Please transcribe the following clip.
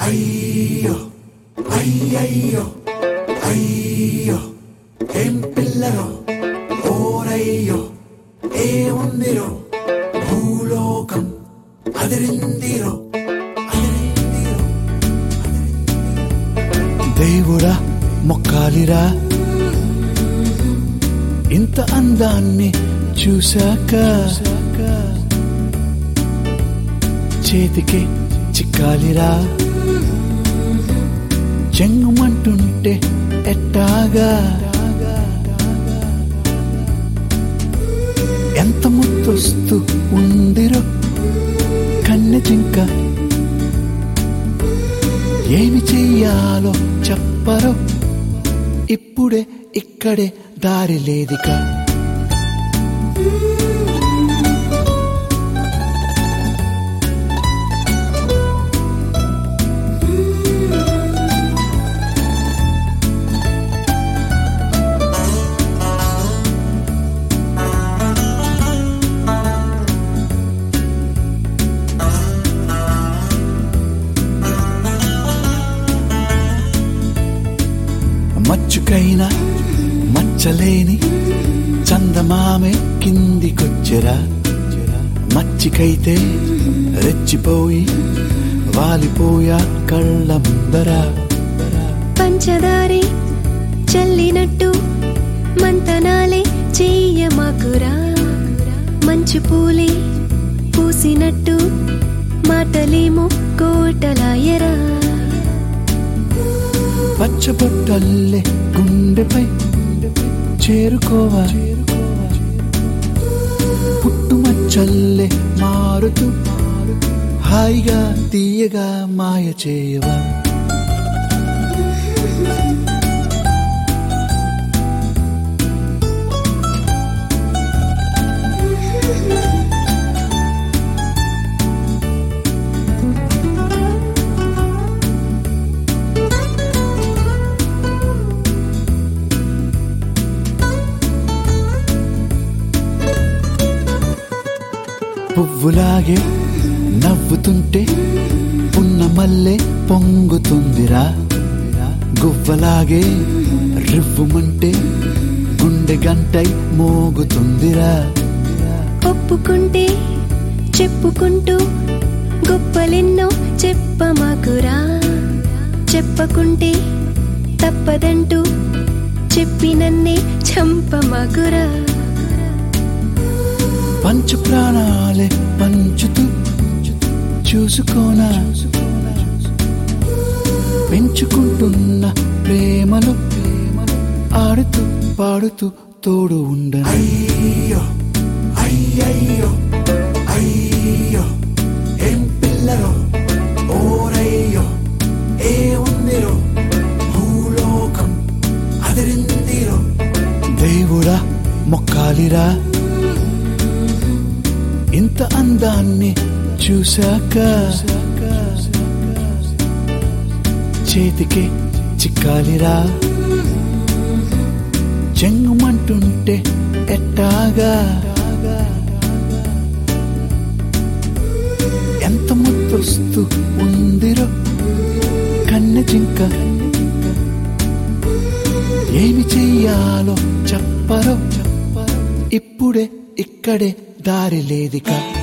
అయ్యో అయ్యయ్యో అయ్యో ఏం పిల్లరో ఓరయ్యో ఏ ఉందిరో భూలోకం అదిరిందిరో అదిరిందిరో దేవుడా మొక్కాలిరా ఇంత అందాన్ని చూశాక చేతికి చిక్కాలిరా చెంగుమంటుంటే ఎట్టాగా ఎంత ముద్దొస్తూ ఉందిరో కన్నె జింక ఏమి చెయ్యాలో చెప్పరో ఇప్పుడే ఇక్కడే దారి లేదిక మచ్చుకైనా మచ్చలేని చందమామే కిందికొచ్చెరా మచ్చికైతే రెచ్చిపోయి వాలిపోయా కళ్ళ ముందరా పంచదారే చల్లినట్టు మంతనాలే చెయ్యమాకురా మంచు పూలే పూసినట్టు మాటలేమో కోటలాయరా పచ్చబొట్టల్లే గుండెపై చేరుకోవా పుట్టుమచ్చల్లే మారుతూ హాయిగా తీయగా మాయ చేయవా పువ్వులాగే నవ్వుతుంటే పున్న మల్లె పొంగుతుందిరా గువ్వలాగే రివ్వుమంటే గుండె గంటై మోగుతుందిరా ఒప్పుకుంటే చెప్పుకుంటూ గొప్పలెన్నో చెప్పమాకురా చెప్పకుంటే తప్పదంటూ చెప్పి నన్నే చంపమాకురా పంచు ప్రాణాలే పంచుతూ చూసుకోనా పెంచుకుంటున్న ప్రేమలు ఆడుతూ పాడుతూ తోడు ఉండను అయ్యో అయ్యయ్యో అయ్యో ఏం పిల్లరో ఓరయ్యో ఏ ఉందిరో భూలోకం అదిరిందిరో దేవుడా మొక్కాలిరా ఇంత అందాన్ని చూశాక చేతికి చిక్కాలిరా చెంగుమంటుంటే ఎట్టాగా ఎంత ముద్దొస్తూ ఉందిరో కన్నె జింక ఏమి చెయ్యాలో చెప్పరో ఇప్పుడే ఇక్కడే దారి లేదిక